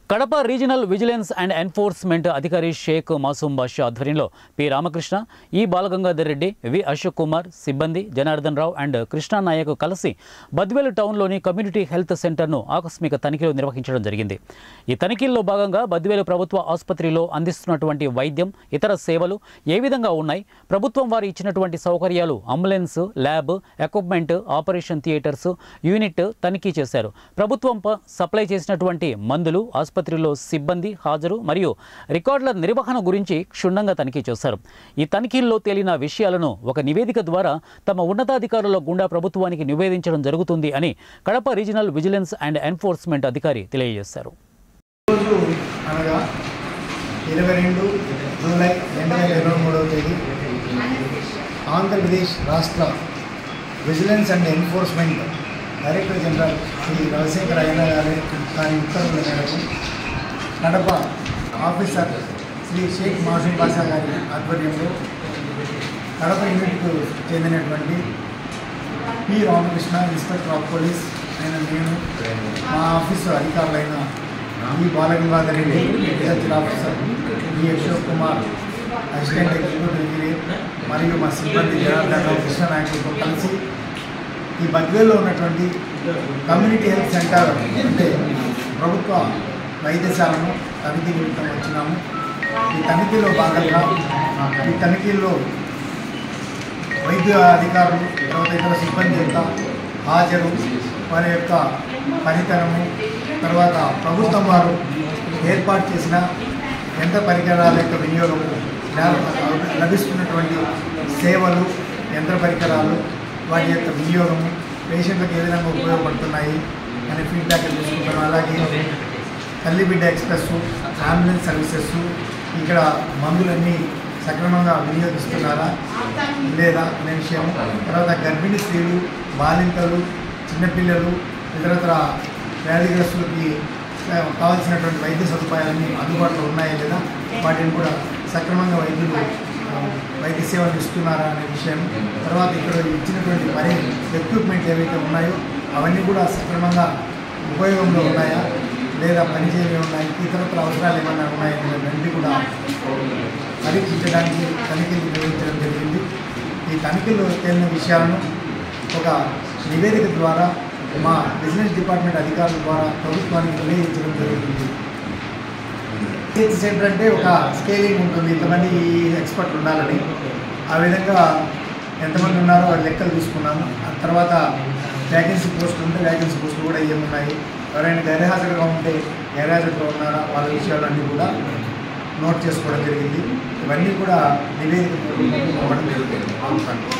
Kadapa regional vigilance and enforcement అధికారి షేక్ మాసూం బాషా ఆధ్వర్యంలో P Ramakrishna ఈ బాలగంగాధర్ రెడ్డి వి అశోక్ కుమార్ సిబ్బంది జనార్దన్ రావు అండ్ కృష్ణా నాయక్ కలిసి బద్వేలు టౌన్లోని కమ్యూనిటీ హెల్త్ సెంటర్ను ఆకస్మిక తనిఖీలు నిర్వహించడం జరిగింది ఈ తనిఖీల్లో భాగంగా బద్వేలు ప్రభుత్వ ఆసుపత్రిలో అందిస్తున్నటువంటి వైద్యం ఇతర సేవలు ఏ విధంగా ఉన్నాయి ప్రభుత్వం వారు ఇచ్చినటువంటి సౌకర్యాలు ambulance lab equipment operation theatres unit తనిఖీ చేశారు ప్రభుత్వం ప- సప్లై చేసినటువంటి మందులు ఆసుపత్రిలో సిబ్బంది హాజరు మరియు రికార్డుల నిర్వహణ గురించి క్షుణ్ణంగా తనిఖీ చేశారు ఈ తనిఖీల్లో తేలిన విషయాలను ఒక నివేదిక ద్వారా తమ ఉన్నతాధికారుల గుండా ప్రభుత్వానికి నివేదించడం జరుగుతుంది అని Kadapa regional vigilance and enforcement అధికారి తెలియజేశారు రోజు అనగా ఇరవై రెండు జూలై రెండు వేల ఇరవై మూడవ తేదీ ఆంధ్రప్రదేశ్ రాష్ట్ర vigilance and enforcement director general Shri Ravishankar Ayyanna గారి దాని ఉత్తర్వుల మేరకు కడప ఆఫీసర్ శ్రీ షేక్ మాసూం బాషా గారి ఆధ్వర్యంలో కడప యూనిట్కు చెందినటువంటి P Ramakrishna inspector of police అయిన నేను మా ఆఫీసు అధికారులైన ఈ Balgangadhar Reddy research officer E Ashok Kumar assistant executive engineer మరియు మా సిబ్బంది జనార్దన్ రావు కృష్ణ నాయకులతో కలిసి ఈ బద్వేల్లో ఉన్నటువంటి కమ్యూనిటీ హెల్త్ సెంటర్ అంటే ప్రభుత్వ వైద్యశాలను తనిఖీ నిమిత్తం వచ్చినాము ఈ తనిఖీలో భాగంగా ఈ తనిఖీల్లో వైద్య అధికారులు తర్వాత ఇతర సిబ్బంది యొక్క హాజరు వారి యొక్క పనితనము తర్వాత ప్రభుత్వం వారు ఏర్పాటు చేసిన యంత్ర పరికరాల యొక్క వినియోగము లా- లభిస్తున్నటువంటి సేవలు యంత్ర పరికరాలు వాటి యొక్క వినియోగము పేషెంట్లకు ఏ విధంగా ఉపయోగపడుతున్నాయి అనే ఫీడ్బ్యాక్ తీసుకుంటాం అలాగే తల్లి బిడ్డ ఎక్స్ప్రెస్ అంబులెన్స్ సర్వీసెస్ ఇక్కడ మందులన్నీ సక్రమంగా వినియోగిస్తున్నారా లేదా అనే విషయం తర్వాత గర్భిణీ స్త్రీలు బాలింతలు చిన్నపిల్లలు ఇతరత్ర వ్యాధిగ్రస్తులకి ఆ, కావాల్సినటువంటి వైద్య సదుపాయాలన్నీ అందుబాటులో ఉన్నాయా లేదా వాటిని కూడా సక్రమంగా వైద్యులు ఆ, వైద్య సేవలు ఇస్తున్నారా అనే విషయం తర్వాత ఇక్కడ ఇచ్చినటువంటి పని ఎక్విప్మెంట్ ఏవైతే ఉన్నాయో అవన్నీ కూడా సక్రమంగా ఉపయోగంలో ఉన్నాయా లేదా పనిచేయవి ఉన్నాయి ఇతరత్ర అవసరాలు ఏమైనా ఉన్నాయా అనేది కూడా పరీక్షించడానికి తనిఖీలు నిర్వహించడం జరిగింది ఈ తనిఖీల్లో తేలిన విషయాలను ఒక నివేదిక ద్వారా మా బిజినెస్ డిపార్ట్మెంట్ అధికారుల ద్వారా ప్రభుత్వానికి నివేదించడం జరుగుతుంది రీసెర్చ్ సెంటర్ అంటే ఒక స్కేలింగ్ ఉంటుంది ఇంతమంది ఎక్స్పర్ట్ ఉండాలని ఆ విధంగా ఎంతమంది ఉన్నారో వాళ్ళ లెక్కలు తీసుకున్నాము ఆ తర్వాత వ్యాకెన్సీ పోస్టులు ఉంటే వ్యాకెన్సీ పోస్టులు కూడా ఏమున్నాయి ఎవరైనా గైర్హాజరుగా ఉంటే గైర్హాజరుగా ఉన్నారా వాళ్ళ విషయాలన్నీ కూడా నోట్ చేసుకోవడం జరిగింది ఇవన్నీ కూడా నివేదిక ఇవ్వడం జరుగుతుంది